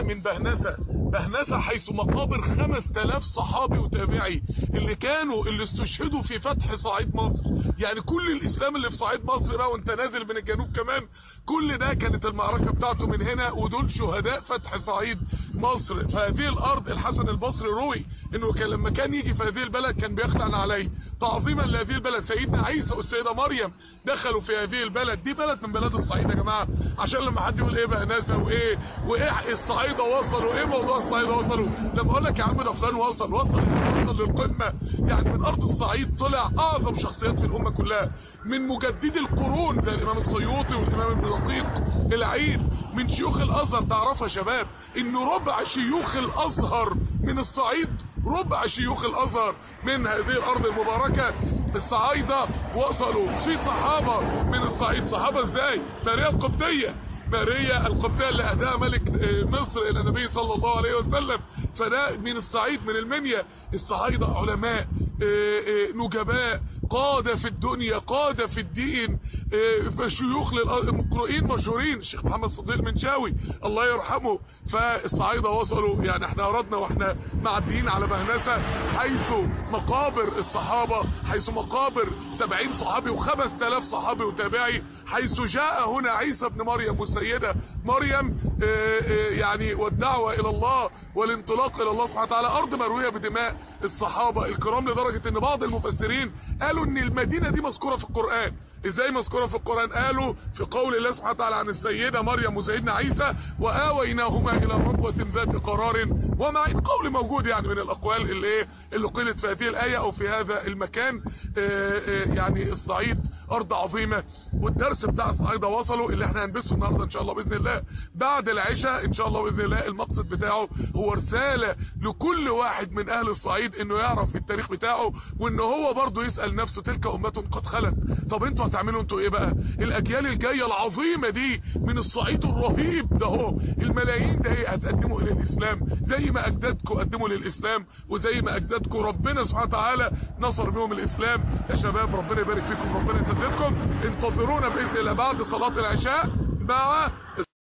من بهنسة بهنسة حيث مقابر 5000 صحابي وتابعي اللي كانوا اللي استشهدوا في فتح صعيد مصر يعني كل الاسلام اللي في صعيد مصر بقى وانت نازل من الجنوب كمان كل ده كانت المعركة بتاعته من هنا ودول شهداء فتح صعيد مصر فهذه الارض الحسن البصري روي انه كان لما كان يجي في هذه البلد كان بيخلعن عليه تعظيما لهذه البلد سيدنا عيسى والسيدة مريم دخلوا في هذه البلد دي بلد من بلاد الصعيد يا جماعة عشان لما حد يقول ايه بقى ناسا وايه وايه الصعيدة وصلوا ايه موضوع الصعيدة وصلوا لما اقول لك يا عم ده فلان وصل وصل وصل للقمة يعني من ارض الصعيد طلع اعظم شخصيات في الامة كلها من مجددي القرون زي الامام السيوطي والامام ابن دقيق العيد من شيوخ الازهر تعرفها شباب ان ربع شيوخ الازهر من الصعيد ربع شيوخ الازهر من هذه الارض المباركة الصعايدة وصلوا في صحابة من الصعيد صحابة ازاي ماريا القبطية ماريا القبطية اللي اداها ملك مصر الى النبي صلى الله عليه وسلم فده من الصعيد من المنيا الصعايدة علماء نجباء قادة في الدنيا قادة في الدين شيوخ للمقرئين مشهورين الشيخ محمد صديق منشاوي الله يرحمه فالصعايدة وصلوا يعني احنا اردنا واحنا معديين على مهنسة حيث مقابر الصحابة حيث مقابر 70 صحابي وخمس تلاف صحابي وتابعي حيث جاء هنا عيسى ابن مريم والسيدة مريم يعني والدعوة الى الله والانطلاق الى الله سبحانه وتعالى ارض مروية بدماء الصحابة الكرام لدرجة ان بعض المفسرين قالوا ان المدينة دي مذكورة في القرآن ازاي مذكورة في القرآن قالوا في قول الله سبحانه وتعالى عن السيدة مريم وسيدنا عيسى وآويناهما الى ربوة ذات قرار ومعين قول موجود يعني من الاقوال اللي ايه اللي قيلت في هذه الاية او في هذا المكان آآ آآ يعني الصعيد ارض عظيمة والدرس بتاع الصعيدة وصلوا اللي احنا هنبثه النهاردة ان شاء الله باذن الله بعد العشاء ان شاء الله باذن الله المقصد بتاعه هو رسالة لكل واحد من اهل الصعيد انه يعرف التاريخ بتاعه وان هو برضه يسأل نفسه تلك امة قد خلت طب انتوا هتعملوا انتوا ايه بقى الاجيال الجاية العظيمة دي من الصعيد الرهيب ده هو الملايين ده ايه هتقدموا الى الاسلام زي ما اجدادكم قدموا للاسلام وزي ما اجدادكم ربنا سبحانه وتعالى نصر بهم الاسلام يا شباب ربنا يبارك فيكم ربنا يسددكم انتظرونا باذن الله بعد صلاة العشاء مع